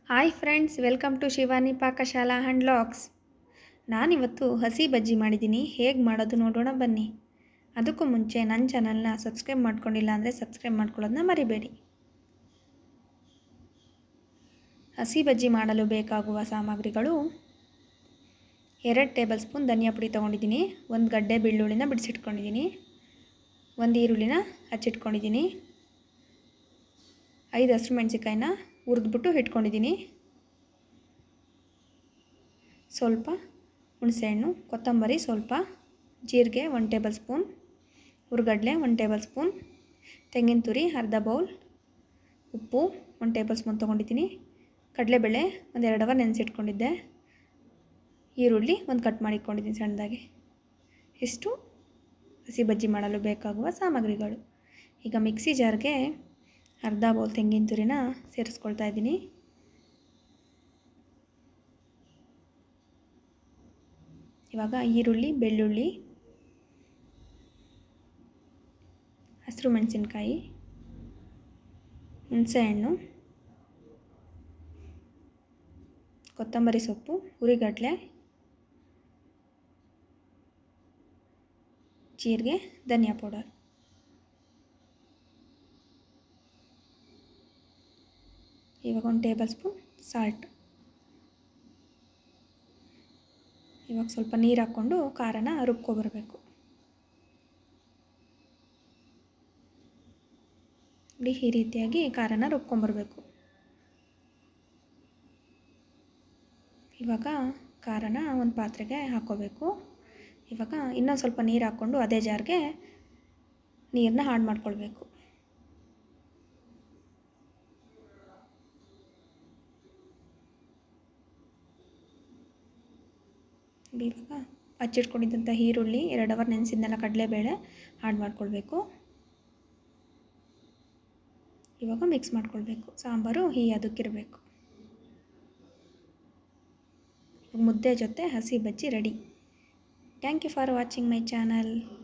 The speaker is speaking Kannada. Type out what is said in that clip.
hi friends welcome to Shivani ಪಾಕಶಾಲಾ ಆ್ಯಂಡ್ ಲಾಗ್ಸ್ ನಾನಿವತ್ತು ಹಸಿ ಬಜ್ಜಿ ಮಾಡಿದ್ದೀನಿ ಹೇಗೆ ಮಾಡೋದು ನೋಡೋಣ ಬನ್ನಿ ಅದಕ್ಕೂ ಮುಂಚೆ ನನ್ನ ಚಾನಲ್ನ ಸಬ್ಸ್ಕ್ರೈಬ್ ಮಾಡ್ಕೊಂಡಿಲ್ಲ ಅಂದರೆ ಸಬ್ಸ್ಕ್ರೈಬ್ ಮಾಡ್ಕೊಳ್ಳೋದನ್ನ ಮರಿಬೇಡಿ ಹಸಿ ಬಜ್ಜಿ ಮಾಡಲು ಬೇಕಾಗುವ ಸಾಮಗ್ರಿಗಳು ಎರಡು ಟೇಬಲ್ ಸ್ಪೂನ್ ಧನಿಯಾ ಪುಡಿ ತೊಗೊಂಡಿದ್ದೀನಿ ಒಂದು ಗಡ್ಡೆ ಬೆಳ್ಳುಳ್ಳಿನ ಬಿಡಿಸಿಟ್ಕೊಂಡಿದ್ದೀನಿ ಒಂದು ಈರುಳ್ಳಿನ ಹಚ್ಚಿಟ್ಕೊಂಡಿದ್ದೀನಿ ಐದು ಹಸಿರು ಮೆಣಸಿಕಾಯಿನ ಹುರಿದ್ಬಿಟ್ಟು ಇಟ್ಕೊಂಡಿದ್ದೀನಿ ಸ್ವಲ್ಪ ಹುಣಸೆಹಣ್ಣು ಕೊತ್ತಂಬರಿ ಸ್ವಲ್ಪ ಜೀರಿಗೆ ಒನ್ ಟೇಬಲ್ ಸ್ಪೂನ್ ಹುರ್ಗಡ್ಲೆ ಒನ್ ಟೇಬಲ್ ಸ್ಪೂನ್ ತೆಂಗಿನ ತುರಿ ಅರ್ಧ ಬೌಲ್ ಉಪ್ಪು ಒನ್ ಟೇಬಲ್ ಸ್ಪೂನ್ ತೊಗೊಂಡಿದ್ದೀನಿ ಕಡಲೆಬೇಳೆ ಒಂದು ಎರಡು ಅವರ್ ನೆನೆಸಿಟ್ಕೊಂಡಿದ್ದೆ ಈರುಳ್ಳಿ ಒಂದು ಕಟ್ ಮಾಡಿ ಇಟ್ಕೊಂಡಿದ್ದೀನಿ ಸಣ್ಣದಾಗಿ ಇಷ್ಟು ಹಸಿ ಬಜ್ಜಿ ಮಾಡಲು ಬೇಕಾಗುವ ಸಾಮಗ್ರಿಗಳು ಈಗ ಮಿಕ್ಸಿ ಜಾರ್ಗೆ ಅರ್ಧ ಬೌಲ್ ತೆಂಗಿನ ತುರಿನ ಸೇರಿಸ್ಕೊಳ್ತಾ ಇದ್ದೀನಿ ಇವಾಗ ಈರುಳ್ಳಿ ಬೆಳ್ಳುಳ್ಳಿ ಹಸಿರು ಮೆಣಸಿನ್ಕಾಯಿ ಹುಣಸೆಹಣ್ಣು ಕೊತ್ತಂಬರಿ ಸೊಪ್ಪು ಹುರಿಗಡಲೆ ಜೀರಿಗೆ ಧನಿಯಾ ಪೌಡರ್ ಇವಾಗ ಒಂದು ಟೇಬಲ್ ಸ್ಪೂನ್ ಸಾಲ್ಟ್ ಇವಾಗ ಸ್ವಲ್ಪ ನೀರು ಹಾಕ್ಕೊಂಡು ಖಾರನ ರುಬ್ಕೊಬರ್ಬೇಕು ನೋಡಿ ಈ ರೀತಿಯಾಗಿ ಖಾರನ ರುಬ್ಕೊಂಬರ್ಬೇಕು ಇವಾಗ ಖಾರನ ಒಂದು ಪಾತ್ರೆಗೆ ಹಾಕ್ಕೋಬೇಕು ಇವಾಗ ಇನ್ನೊಂದು ಸ್ವಲ್ಪ ನೀರು ಹಾಕ್ಕೊಂಡು ಅದೇ ಜಾರ್ಗೆ ನೀರನ್ನ ಹಾಡು ಮಾಡ್ಕೊಳ್ಬೇಕು ಇವಾಗ ಹಚ್ಚಿಟ್ಕೊಂಡಿದ್ದಂಥ ಈರುಳ್ಳಿ ಎರಡು ಅವರ್ ನೆನೆಸಿದ್ನೆಲ್ಲ ಕಡಲೆಬೇಳೆ ಆಡ್ ಮಾಡ್ಕೊಳ್ಬೇಕು ಇವಾಗ ಮಿಕ್ಸ್ ಮಾಡ್ಕೊಳ್ಬೇಕು ಸಾಂಬಾರು ಹೀ ಅದಕ್ಕಿರಬೇಕು ಮುದ್ದೆ ಜೊತೆ ಹಸಿ ಬಜ್ಜಿ ready thank you for watching my channel